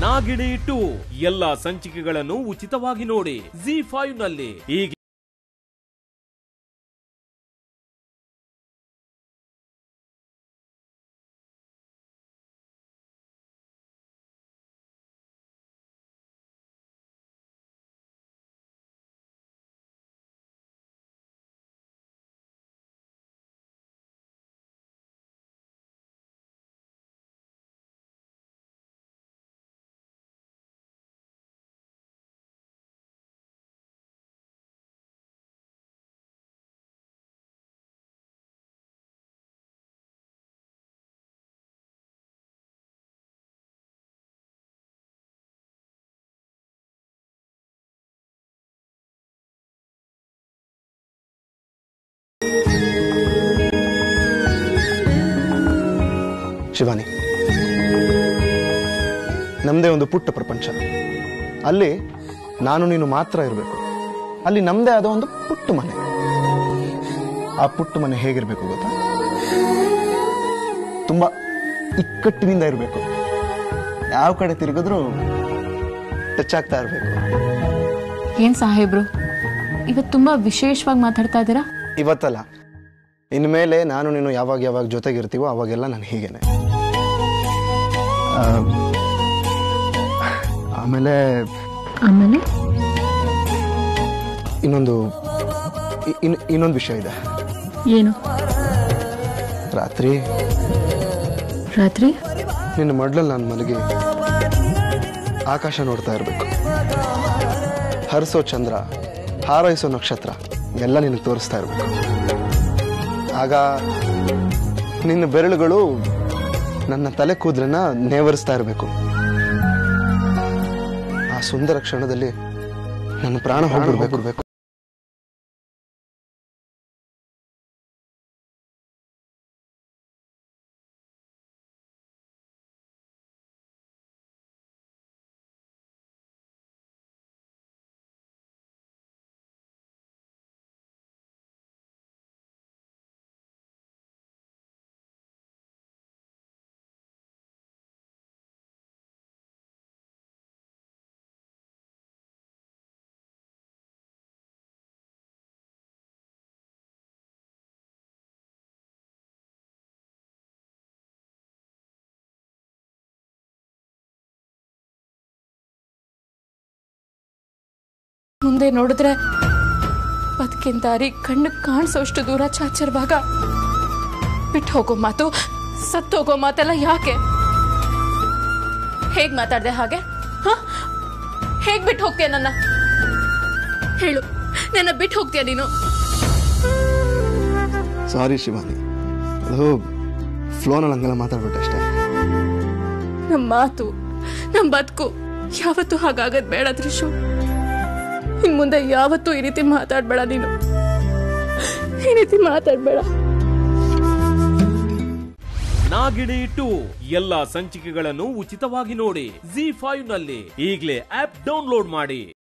Nagini to ಎಲ್ಲಾ ಸಂಚಿಕೆಗಳನ್ನು ಉಚಿತವಾಗಿ ನೋಡಿ ಜಿ ಫೈವ್ ನಲ್ಲಿ ಈಗ ಶಿವಾನಿ ನಮ್ಮದೇ ಒಂದು ಪುಟ್ಟ ಪ್ರಪಂಚ ಅಲ್ಲಿ ನಾನು ನೀನು ಮಾತ್ರ ಇರಬೇಕು ಅಲ್ಲಿ ನಮ್ಮದೇ ಆದ ಒಂದು ಪುಟ್ಟ ಮನೆ ಆ ಪುಟ್ಟ ಮನೆ ಹೇಗಿರಬೇಕು ಗೊತ್ತಾ ತುಂಬ ಇಕ್ಕಟ್ಟಿನಿಂದ ಇರಬೇಕು ಯಾವ ಕಡೆ ತಿರುಗಿದ್ರೂ ಟಚ್ ಆಗ್ತಾ ಇರಬೇಕು ಏನ್ ಸಾಹೇಬ್ರು ಇವತ್ತು ತುಂಬಾ ವಿಶೇಷವಾಗಿ ಮಾತಾಡ್ತಾ ಇದ್ದೀರಾ ಇವತ್ತಲ್ಲ ಇನ್ಮೇಲೆ ನಾನು ನೀನು ಯಾವಾಗ ಯಾವಾಗ ಜೊತೆಗಿರ್ತೀವೋ ಅವಾಗೆಲ್ಲ ನಾನು ಹೀಗೇನೆ ಆ, ಆಮೇಲೆ ಆಮೇಲೆ ಇನ್ನೊಂದು ಇ- ಇನ್- ಇನ್ನೊಂದು ವಿಷಯ ಇದೆ ಏನು ರಾತ್ರಿ ರಾತ್ರಿ ನಿನ್ನ ಮಡ್ಲಲ್ಲಿ ನಾನು ಮಲಗಿ ಆಕಾಶ ನೋಡ್ತಾ ಇರಬೇಕು ಹರಿಸೋ ಚಂದ್ರ ಹಾರೈಸೋ ನಕ್ಷತ್ರ ಎಲ್ಲ ನಿನಗೆ ತೋರಿಸ್ತಾ ಇರಬೇಕು ಆಗ ನಿನ್ನ ಬೆರಳುಗಳು ನನ್ನ ತಲೆ ಕೂದಲನ್ನ ನೇವರಿಸ್ತಾ ಇರಬೇಕು ಆ ಸುಂದರ ಕ್ಷಣದಲ್ಲಿ ನನ್ನ ಪ್ರಾಣ ಹೋಗ್ಬಿಡ್ಬೇಕು ಮುಂದೆ ನೋಡಿದ್ರೆ ಬದುಕಿನ ದಾರಿ ಕಣ್ಣು ಕಾಣಿಸೋಷ್ಟು ದೂರ ಚಾಚಿರುವಾಗ ಬಿಟ್ಟು ಹೋಗೋ ಮಾತು ಸತ್ತು ಹೋಗೋ ಮಾತೆಲ್ಲ ಯಾಕೆ ಹೇಗ್ ಮಾತಾಡ್ದೆ ಹಾಗೆ ಹ ಹೇಗ್ ಬಿಟ್ಟು ಹೋಗ್ತೀಯ ನನ್ನ ಹೇಳು ನನ್ನ ಬಿಟ್ಟು ಹೋಗ್ತೀಯ ನೀನು ಸಾರಿ ಶಿವಾನಿ ಅದು ಫ್ಲೋನಲ್ಲಿ ಹಂಗೆಲ್ಲ ಮಾತಾಡ್ಬಿಟ್ಟೆ ಅಷ್ಟೇ ನಮ್ಮ ಮಾತು ನಮ್ಮ ಬದುಕು ಯಾವತ್ತೂ ಹಾಗಾಗದ್ ಬೇಡ ತ್ರಿಶು ಇನ್ ಮುಂದೆ ಯಾವತ್ತೂ ಈ ರೀತಿ ಮಾತಾಡ್ಬೇಡ ನೀನು ಈ ರೀತಿ ಮಾತಾಡ್ಬೇಡ ನಾಗಿಣಿ ಟು ಎಲ್ಲಾ ಸಂಚಿಕೆಗಳನ್ನು ಉಚಿತವಾಗಿ ನೋಡಿ ಜಿ ಫೈವ್ ನಲ್ಲಿ ಈಗಲೇ ಆಪ್ ಡೌನ್ಲೋಡ್ ಮಾಡಿ